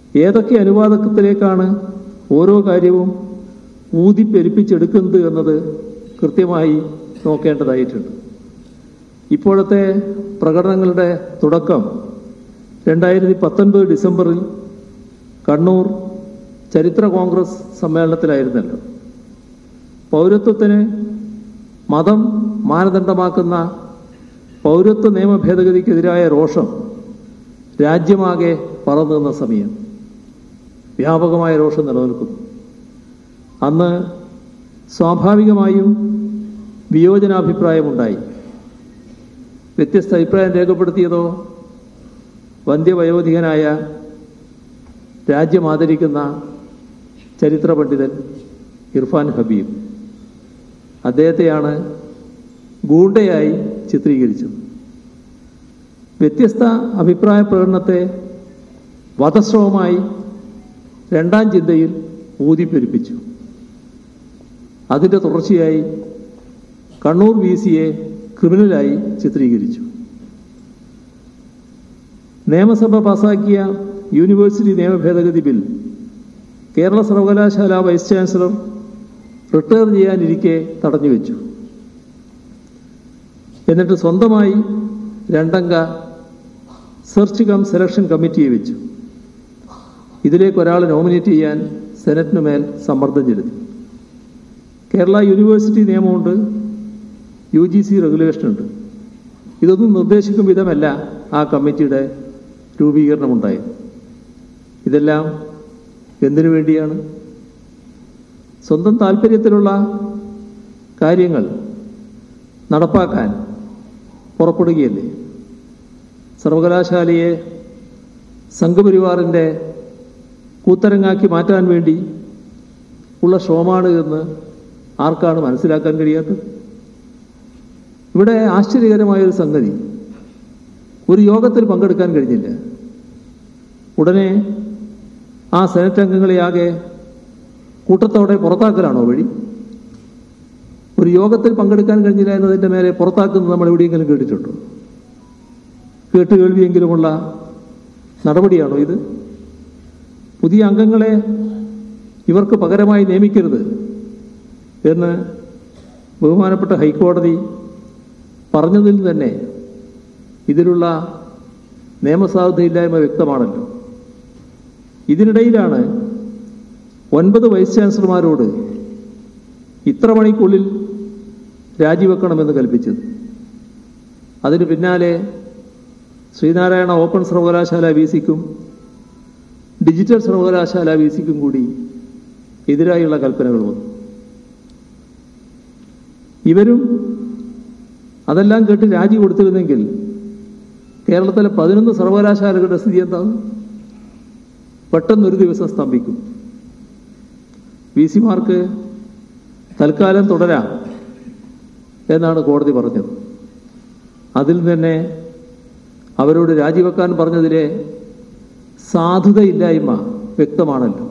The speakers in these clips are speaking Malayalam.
ഏതൊക്കെ അനുവാദത്തിലേക്കാണ് ഓരോ കാര്യവും ഊതിപ്പെരുപ്പിച്ചെടുക്കുന്നത് എന്നത് കൃത്യമായി നോക്കേണ്ടതായിട്ടുണ്ട് ഇപ്പോഴത്തെ പ്രകടനങ്ങളുടെ തുടക്കം രണ്ടായിരത്തി പത്തൊൻപത് ഡിസംബറിൽ കണ്ണൂർ ചരിത്ര കോൺഗ്രസ് സമ്മേളനത്തിലായിരുന്നല്ലോ പൗരത്വത്തിന് മതം മാനദണ്ഡമാക്കുന്ന പൗരത്വ നിയമ ഭേദഗതിക്കെതിരായ രോഷം രാജ്യമാകെ പറന്നു നിന്ന സമയം വ്യാപകമായ രോഷം നിലനിൽക്കുന്നു അന്ന് സ്വാഭാവികമായും വിയോജനാഭിപ്രായമുണ്ടായി വ്യത്യസ്ത അഭിപ്രായം രേഖപ്പെടുത്തിയതോ വന്ധ്യവയോധികനായ രാജ്യം ആദരിക്കുന്ന ചരിത്ര പണ്ഡിതൻ ഇർഫാൻ ഹബീബ് അദ്ദേഹത്തെയാണ് ഗൂണ്ടയായി ചിത്രീകരിച്ചത് വ്യത്യസ്ത അഭിപ്രായ പ്രകടനത്തെ വധശ്രമമായി രണ്ടാം ചിന്തയിൽ ഊതിപ്പെരുപ്പിച്ചു അതിന്റെ തുടർച്ചയായി കണ്ണൂർ വി സിയെ ക്രിമിനലായി ചിത്രീകരിച്ചു നിയമസഭ പാസാക്കിയ യൂണിവേഴ്സിറ്റി നിയമ ഭേദഗതി ബിൽ കേരള സർവകലാശാല വൈസ് ചാൻസലർ റിട്ടയർ ചെയ്യാനിരിക്കെ തടഞ്ഞുവെച്ചു എന്നിട്ട് സ്വന്തമായി രണ്ടംഗ സെർച്ച് കം സെലക്ഷൻ കമ്മിറ്റിയെ വെച്ചു ഇതിലേക്ക് ഒരാളെ നോമിനേറ്റ് ചെയ്യാൻ സെനറ്റിന് മേൽ സമ്മർദ്ദം ചെലുത്തി കേരള യൂണിവേഴ്സിറ്റി നിയമമുണ്ട് യു ജി സി റെഗുലേഷനുണ്ട് ഇതൊന്നും നിർദ്ദേശിക്കും വിധമല്ല ആ കമ്മിറ്റിയുടെ രൂപീകരണമുണ്ടായത് ഇതെല്ലാം എന്തിനു വേണ്ടിയാണ് സ്വന്തം താല്പര്യത്തിലുള്ള കാര്യങ്ങൾ നടപ്പാക്കാൻ പുറപ്പെടുകയല്ലേ സർവകലാശാലയെ സംഘപരിവാറിൻ്റെ കൂത്തരങ്ങാക്കി മാറ്റാൻ വേണ്ടി ഉള്ള ശ്രമമാണ് എന്ന് ആർക്കാണ് മനസ്സിലാക്കാൻ കഴിയാത്തത് ഇവിടെ ആശ്ചര്യകരമായ ഒരു സംഗതി ഒരു യോഗത്തിൽ പങ്കെടുക്കാൻ കഴിഞ്ഞില്ല ഉടനെ ആ സെനറ്റ് അംഗങ്ങളെ ആകെ കൂട്ടത്തോടെ പുറത്താക്കലാണോ വഴി ഒരു യോഗത്തിൽ പങ്കെടുക്കാൻ കഴിഞ്ഞില്ല എന്നതിന്റെ മേലെ പുറത്താക്കുന്നത് നമ്മൾ എവിടെയെങ്കിലും കേട്ടിട്ടുണ്ടോ കേട്ട് കേൾവിയെങ്കിലുമുള്ള നടപടിയാണോ ഇത് പുതിയ അംഗങ്ങളെ ഇവർക്ക് പകരമായി നിയമിക്കരുത് എന്ന് ബഹുമാനപ്പെട്ട ഹൈക്കോടതി പറഞ്ഞതിൽ തന്നെ ഇതിലുള്ള നിയമസാധുതയില്ലായ്മ വ്യക്തമാണല്ലോ ഇതിനിടയിലാണ് ഒൻപത് വൈസ് ചാൻസലർമാരോട് ഇത്ര മണിക്കുള്ളിൽ രാജിവെക്കണമെന്ന് കൽപ്പിച്ചത് അതിന് പിന്നാലെ ശ്രീനാരായണ ഓപ്പൺ സർവകലാശാല വി സിക്കും ഡിജിറ്റൽ സർവകലാശാല വി സിക്കും കൂടി എതിരായുള്ള കൽപ്പനകൾ വന്നു ഇവരും അതെല്ലാം കേട്ട് രാജി കൊടുത്തിരുന്നെങ്കിൽ കേരളത്തിലെ പതിനൊന്ന് സർവകലാശാലകളുടെ സ്ഥിതി എന്താണ് പെട്ടെന്നൊരു ദിവസം സ്തംഭിക്കും വി സിമാർക്ക് തൽക്കാലം തുടരാം എന്നാണ് കോടതി പറഞ്ഞത് അതിൽ തന്നെ അവരോട് രാജിവെക്കാൻ പറഞ്ഞതിലെ സാധുതയില്ലായ്മ വ്യക്തമാണല്ലോ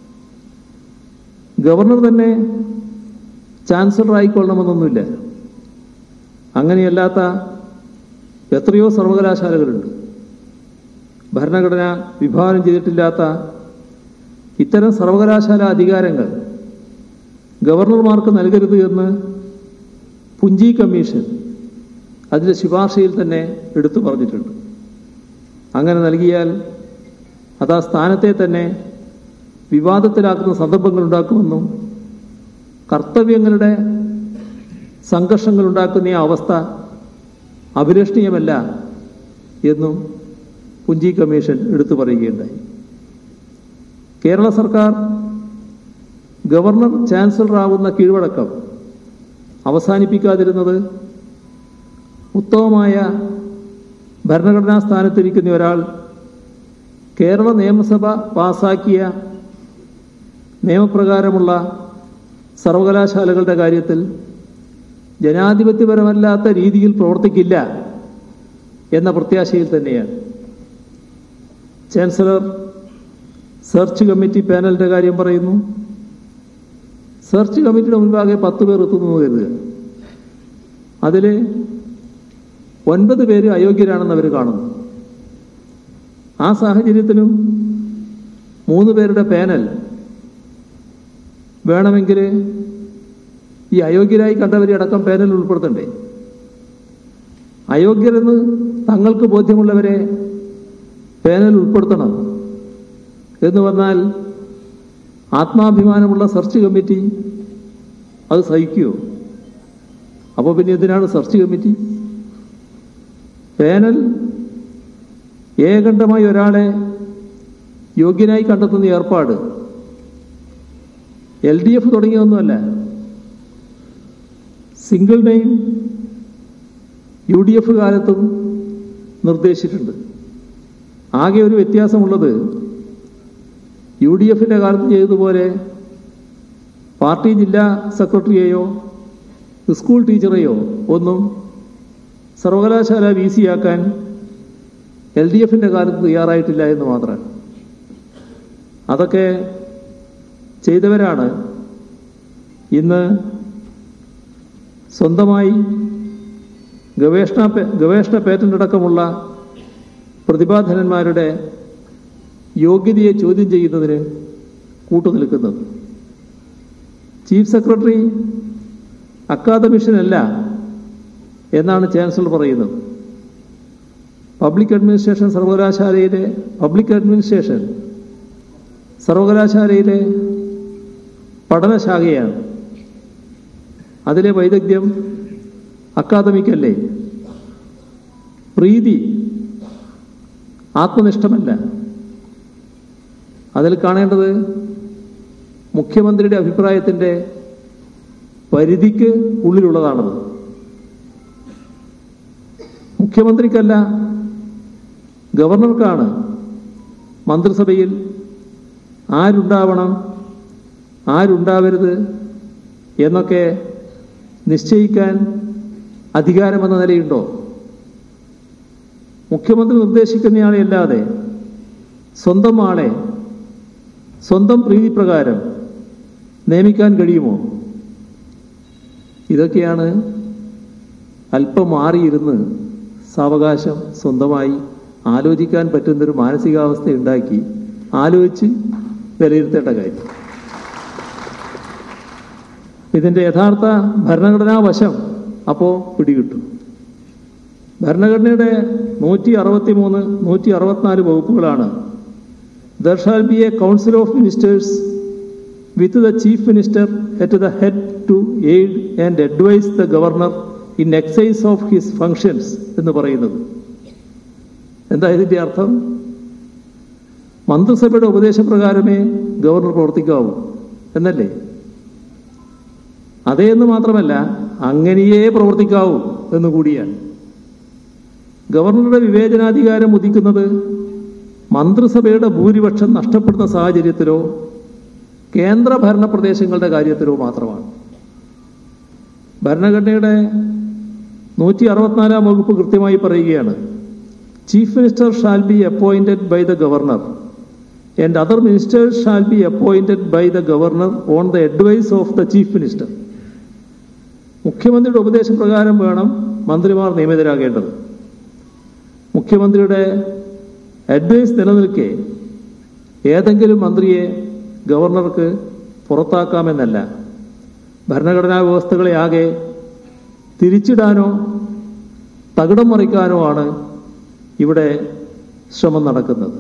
ഗവർണർ തന്നെ ചാൻസലർ ആയിക്കൊള്ളണമെന്നൊന്നുമില്ല അങ്ങനെയല്ലാത്ത എത്രയോ സർവകലാശാലകളുണ്ട് ഭരണഘടന വിഭാവനം ചെയ്തിട്ടില്ലാത്ത ഇത്തരം സർവകലാശാല അധികാരങ്ങൾ ഗവർണർമാർക്ക് നൽകരുത് എന്ന് പുഞ്ചി കമ്മീഷൻ അതിന്റെ ശുപാർശയിൽ തന്നെ എടുത്തു പറഞ്ഞിട്ടുണ്ട് അങ്ങനെ നൽകിയാൽ അത് ആ സ്ഥാനത്തെ തന്നെ വിവാദത്തിലാക്കുന്ന സന്ദർഭങ്ങൾ ഉണ്ടാക്കുമെന്നും കർത്തവ്യങ്ങളുടെ സംഘർഷങ്ങൾ ഉണ്ടാക്കുന്ന ഈ അവസ്ഥ അഭിലഷണീയമല്ല എന്നും പുഞ്ചി കമ്മീഷൻ എടുത്തു പറയുകയുണ്ടായി കേരള സർക്കാർ ഗവർണർ ചാൻസലർ ആവുന്ന കീഴ്വഴക്കം അവസാനിപ്പിക്കാതിരുന്നത് ഉത്തമമായ ഭരണഘടനാ സ്ഥാനത്തിരിക്കുന്ന ഒരാൾ കേരള നിയമസഭ പാസാക്കിയ നിയമപ്രകാരമുള്ള സർവകലാശാലകളുടെ കാര്യത്തിൽ ജനാധിപത്യപരമല്ലാത്ത രീതിയിൽ പ്രവർത്തിക്കില്ല എന്ന പ്രത്യാശയിൽ തന്നെയാണ് ചാൻസലർ സെർച്ച് കമ്മിറ്റി പാനലിന്റെ കാര്യം പറയുന്നു സെർച്ച് കമ്മിറ്റിയുടെ മുൻപാകെ പത്ത് പേർ എത്തുന്നു കരുതുക അതിൽ ഒൻപത് പേര് അയോഗ്യരാണെന്ന് അവർ കാണുന്നു ആ സാഹചര്യത്തിലും മൂന്ന് പേരുടെ പാനൽ വേണമെങ്കിൽ ഈ അയോഗ്യരായി കണ്ടവരെ അടക്കം പാനൽ ഉൾപ്പെടുത്തണ്ടേ അയോഗ്യരെന്ന് തങ്ങൾക്ക് ബോധ്യമുള്ളവരെ പാനൽ ഉൾപ്പെടുത്തണം എന്ന് പറഞ്ഞാൽ ആത്മാഭിമാനമുള്ള സെർച്ച് കമ്മിറ്റി അത് സഹിക്കുമോ അപ്പോൾ പിന്നെ എന്തിനാണ് സെർച്ച് കമ്മിറ്റി പാനൽ ഏകണ്ഠമായി ഒരാളെ യോഗ്യനായി കണ്ടെത്തുന്ന ഏർപ്പാട് എൽ ഡി എഫ് തുടങ്ങിയൊന്നുമല്ല single name U D F കാലത്തും നിർദ്ദേശിച്ചിട്ടുണ്ട് ആകെ ഒരു വ്യത്യാസമുള്ളത് യു ഡി എഫിന്റെ കാലത്ത് ചെയ്തതുപോലെ പാർട്ടി ജില്ലാ സെക്രട്ടറിയെയോ സ്കൂൾ ടീച്ചറെയോ ഒന്നും സർവകലാശാല വി സി ആക്കാൻ എൽ ഡി എഫിന്റെ കാലത്ത് തയ്യാറായിട്ടില്ല എന്ന് മാത്രം അതൊക്കെ ചെയ്തവരാണ് ഇന്ന് സ്വന്തമായി ഗവേഷണ പേ- ഗവേഷണ പേറ്റന്റ് അടക്കമുള്ള പ്രതിഭാധനന്മാരുടെ യോഗ്യതയെ ചോദ്യം ചെയ്യുന്നതിന് കൂട്ടുനിൽക്കുന്നത് ചീഫ് സെക്രട്ടറി അക്കാദമിഷ്യനല്ല എന്നാണ് ചാൻസലർ പറയുന്നത് പബ്ലിക് അഡ്മിനിസ്ട്രേഷൻ സർവകലാശാലയിലെ പബ്ലിക് അഡ്മിനിസ്ട്രേഷൻ സർവകലാശാലയിലെ പഠനശാഖയാണ് അതിലെ വൈദഗ്ധ്യം അക്കാദമിക്കല്ലേ പ്രീതി ആത്മനിഷ്ഠമല്ല അതിൽ കാണേണ്ടത് മുഖ്യമന്ത്രിയുടെ അഭിപ്രായത്തിന്റെ പരിധിക്ക് ഉള്ളിലുള്ളതാണത് മുഖ്യമന്ത്രിക്കല്ല ഗവർണർക്കാണ് മന്ത്രിസഭയിൽ ആരുണ്ടാവണം ആരുണ്ടാവരുത് എന്നൊക്കെ നിശ്ചയിക്കാൻ അധികാരമെന്ന നിലയുണ്ടോ മുഖ്യമന്ത്രി നിർദ്ദേശിക്കുന്നയാളെ അല്ലാതെ സ്വന്തം ആളെ സ്വന്തം പ്രീതിപ്രകാരം നിയമിക്കാൻ കഴിയുമോ ഇതൊക്കെയാണ് അല്പം മാറിയിരുന്ന് സാവകാശം സ്വന്തമായി ആലോചിക്കാൻ പറ്റുന്നൊരു മാനസികാവസ്ഥ ഉണ്ടാക്കി ആലോചിച്ച് വിലയിരുത്തേണ്ട കാര്യം ഇതിന്റെ യഥാർത്ഥ ഭരണഘടനാ വശം അപ്പോ പിടികിട്ടും ഭരണഘടനയുടെ നൂറ്റി അറുപത്തി മൂന്ന് നൂറ്റി അറുപത്തിനാല് വകുപ്പുകളാണ് there shall be a council of ministers with the chief minister at the head to aid and advise the governor in exercise of his functions എന്ന് പറയുന്നത് എന്താ ഇതിന്റെ അർത്ഥം മന്ത്രിസഭയുടെ ഉപദേശപ്രകാരമേ ഗവർണർ പ്രവർത്തിക്കാവൂ എന്നല്ലേ അതേ എന്ന് മാത്രമല്ല അങ്ങനെയേ പ്രവർത്തിക്കാവൂ എന്ന് കൂടിയാണ് ഗവർണറുടെ വിവേചനാധികാരം ഉദിക്കുന്നത് മന്ത്രിസഭയുടെ ഭൂരിപക്ഷം നഷ്ടപ്പെടുന്ന സാഹചര്യത്തിലോ കേന്ദ്ര ഭരണ പ്രദേശങ്ങളുടെ കാര്യത്തിലോ മാത്രമാണ് ഭരണഘടനയുടെ നൂറ്റി അറുപത്തിനാലാം വകുപ്പ് കൃത്യമായി പറയുകയാണ് chief minister shall be appointed by the governor and other ministers shall be appointed by the governor on the advice of the chief minister മുഖ്യമന്ത്രിയുടെ ഉപദേശപ്രകാരം വേണം മന്ത്രിമാർ നിയമിതരാകേണ്ടത് മുഖ്യമന്ത്രിയുടെ അഡ്വൈസ് നിലനിൽക്കെ ഏതെങ്കിലും മന്ത്രിയെ ഗവർണർക്ക് പുറത്താക്കാമെന്നല്ല ഭരണഘടനാ വ്യവസ്ഥകളെ ആകെ തിരിച്ചിടാനോ തകിടം മറിക്കാനോ ആണ് ഇവിടെ ശ്രമം നടക്കുന്നത്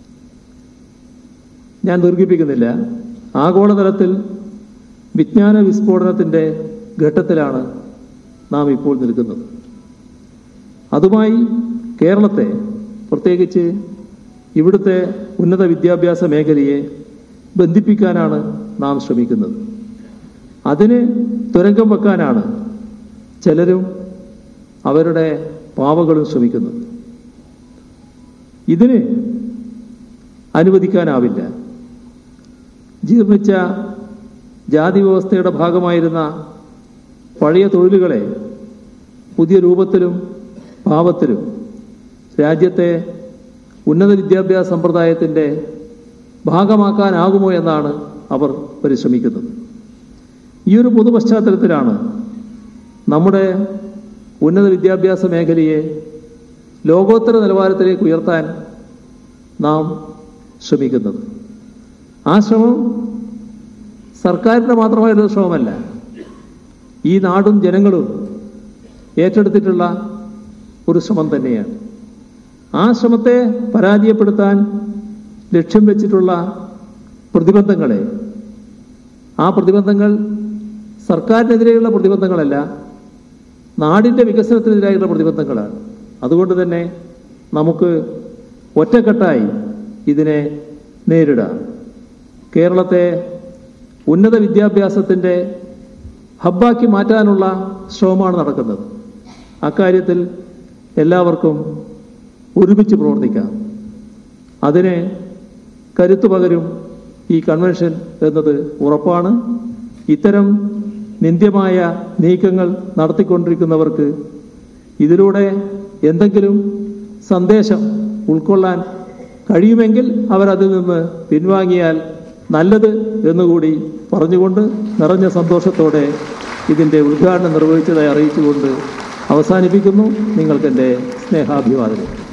ഞാൻ ദീർഘിപ്പിക്കുന്നില്ല ആഗോളതലത്തിൽ വിജ്ഞാന വിസ്ഫോടനത്തിന്റെ ഘട്ടത്തിലാണ് നാം ഇപ്പോൾ നിൽക്കുന്നത് അതുമായി കേരളത്തെ പ്രത്യേകിച്ച് ഇവിടുത്തെ ഉന്നത വിദ്യാഭ്യാസ മേഖലയെ ബന്ധിപ്പിക്കാനാണ് നാം ശ്രമിക്കുന്നത് അതിന് തുരങ്കം വെക്കാനാണ് ചിലരും അവരുടെ പാവകളും ശ്രമിക്കുന്നത് ഇതിന് അനുവദിക്കാനാവില്ല ജീർണിച്ച ജാതി വ്യവസ്ഥയുടെ ഭാഗമായിരുന്ന പഴയ തൊഴിലുകളെ പുതിയ രൂപത്തിലും ഭാവത്തിലും രാജ്യത്തെ ഉന്നത വിദ്യാഭ്യാസ സമ്പ്രദായത്തിന്റെ ഭാഗമാക്കാനാകുമോ എന്നാണ് അവർ പരിശ്രമിക്കുന്നത് ഈ ഒരു പൊതു പശ്ചാത്തലത്തിലാണ് നമ്മുടെ ഉന്നത വിദ്യാഭ്യാസ മേഖലയെ ലോകോത്തര നിലവാരത്തിലേക്ക് ഉയർത്താൻ നാം ശ്രമിക്കുന്നത് ആ ശ്രമം സർക്കാരിൻ്റെ മാത്രമായൊരു ശ്രമമല്ല ഈ നാടും ജനങ്ങളും ഏറ്റെടുത്തിട്ടുള്ള ഒരു ശ്രമം തന്നെയാണ് ആ ശ്രമത്തെ പരാജയപ്പെടുത്താൻ ലക്ഷ്യം വെച്ചിട്ടുള്ള പ്രതിബന്ധങ്ങളെ ആ പ്രതിബന്ധങ്ങൾ സർക്കാരിനെതിരെയുള്ള പ്രതിബന്ധങ്ങളല്ല നാടിൻ്റെ വികസനത്തിനെതിരായുള്ള പ്രതിബന്ധങ്ങളാണ് അതുകൊണ്ട് തന്നെ നമുക്ക് ഒറ്റക്കെട്ടായി ഇതിനെ നേരിടാം കേരളത്തെ ഉന്നത വിദ്യാഭ്യാസത്തിൻ്റെ ഹബ്ബാക്കി മാറ്റാനുള്ള ശ്രമമാണ് നടക്കുന്നത് അക്കാര്യത്തിൽ എല്ലാവർക്കും ഒരുമിച്ച് പ്രവർത്തിക്കാം അതിന് കരുത്തു പകരും ഈ കൺവെൻഷൻ എന്നത് ഉറപ്പാണ് ഇത്തരം നിന്ദ്യമായ നീക്കങ്ങൾ നടത്തിക്കൊണ്ടിരിക്കുന്നവർക്ക് ഇതിലൂടെ എന്തെങ്കിലും സന്ദേശം ഉൾക്കൊള്ളാൻ കഴിയുമെങ്കിൽ അവരതിൽ നിന്ന് പിൻവാങ്ങിയാൽ നല്ലത് എന്നുകൂടി പറഞ്ഞുകൊണ്ട് നിറഞ്ഞ സന്തോഷത്തോടെ ഇതിൻ്റെ ഉദ്ഘാടനം നിർവഹിച്ചതായി അറിയിച്ചുകൊണ്ട് അവസാനിപ്പിക്കുന്നു നിങ്ങൾക്കെൻ്റെ സ്നേഹാഭിവാദനം